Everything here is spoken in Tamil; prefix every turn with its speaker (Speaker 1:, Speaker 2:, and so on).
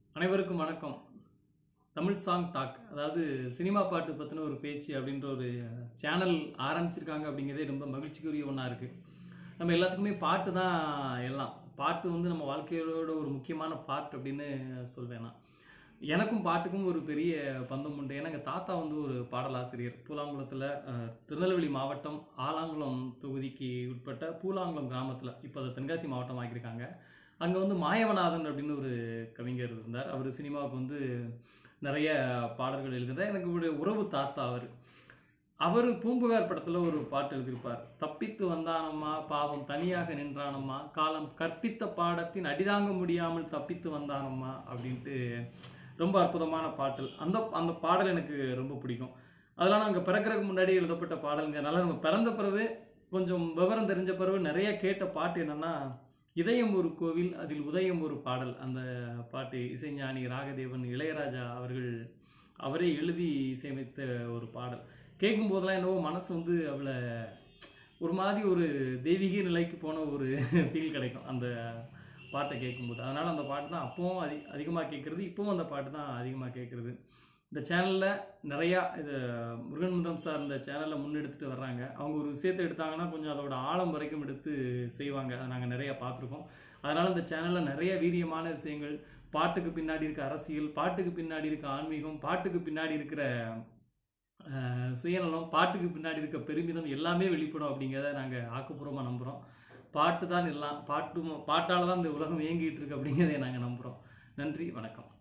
Speaker 1: அனைவருக்கும் வணக்கம் தமிழ் சாங் டாக் அதாவது சினிமா பாட்டு பற்றின ஒரு பேச்சு அப்படின்ற ஒரு சேனல் ஆரம்பிச்சிருக்காங்க அப்படிங்கிறதே ரொம்ப மகிழ்ச்சிக்குரிய ஒன்றா இருக்குது நம்ம எல்லாத்துக்குமே பாட்டு தான் எல்லாம் பாட்டு வந்து நம்ம வாழ்க்கையோட ஒரு முக்கியமான பார்ட் அப்படின்னு சொல்வேன் நான் எனக்கும் பாட்டுக்கும் ஒரு பெரிய பந்தம் உண்டு ஏன்னா எங்கள் தாத்தா வந்து ஒரு பாடலாசிரியர் பூலாங்குளத்தில் அஹ், திருநெல்வேலி மாவட்டம் ஆலாங்குளம் தொகுதிக்கு உட்பட்ட பூலாங்குளம் கிராமத்தில் இப்போ அதை தென்காசி மாவட்டம் ஆக்கியிருக்காங்க அங்கே வந்து மாயவநாதன் அப்படின்னு ஒரு கவிஞர் இருந்தார் அவர் சினிமாவுக்கு வந்து நிறைய பாடல்கள் எழுதினார் எனக்கு ஒரு உறவு தாத்தா அவர் அவர் பூம்புகார் படத்தில் ஒரு பாட்டு எழுதியிருப்பார் தப்பித்து வந்தானம்மா பாவம் தனியாக நின்றானம்மா காலம் கற்பித்த பாடத்தின் அடிதாங்க முடியாமல் தப்பித்து வந்தானம்மா அப்படின்ட்டு ரொம்ப அற்புதமான பாட்டல் அந்த அந்த பாடல் எனக்கு ரொம்ப பிடிக்கும் அதெல்லாம் நாங்கள் பிறக்கிறதுக்கு முன்னாடி எழுதப்பட்ட பாடலுங்கிறனால நம்ம பிறந்த பிறகு கொஞ்சம் விவரம் தெரிஞ்ச பிறகு நிறைய கேட்ட பாட்டு என்னன்னா இதயம் ஒரு கோவில் அதில் உதயம் ஒரு பாடல் அந்த பாட்டு இசைஞானி ராகதேவன் இளையராஜா அவர்கள் அவரே எழுதி இசையமைத்த ஒரு பாடல் கேட்கும் போதெல்லாம் என்னவோ மனசு வந்து அவளை ஒரு மாதிரி ஒரு தெய்வீக நிலைக்கு போன ஒரு ஃபீல் கிடைக்கும் அந்த பாட்டை கேட்கும்போது அதனால் அந்த பாட்டு தான் அப்பவும் அதி அதிகமாக கேட்குறது இப்போவும் அந்த பாட்டு தான் அதிகமாக கேட்குறது இந்த சேனலில் நிறையா இது முருகன் முதம் சார் இந்த சேனலில் முன்னெடுத்துட்டு வர்றாங்க அவங்க ஒரு விஷயத்தை எடுத்தாங்கன்னா கொஞ்சம் அதோட ஆழம் வரைக்கும் எடுத்து செய்வாங்க அதை நாங்கள் நிறையா பார்த்துருக்கோம் அதனால் இந்த சேனலில் நிறைய வீரியமான விஷயங்கள் பாட்டுக்கு பின்னாடி இருக்க அரசியல் பாட்டுக்கு பின்னாடி இருக்க ஆன்மீகம் பாட்டுக்கு பின்னாடி இருக்கிற அஹ், சுயநலம் பாட்டுக்கு பின்னாடி இருக்க பெருமிதம் எல்லாமே வெளிப்படும் அப்படிங்கிறத நாங்கள் ஆக்கப்பூர்வமாக நம்புகிறோம் பாட்டு தான் எல்லாம் பாட்டு பாட்டால் தான் இந்த உலகம் இயங்கிட்டு இருக்கு அப்படிங்கிறதை நாங்கள் நம்புகிறோம் நன்றி வணக்கம்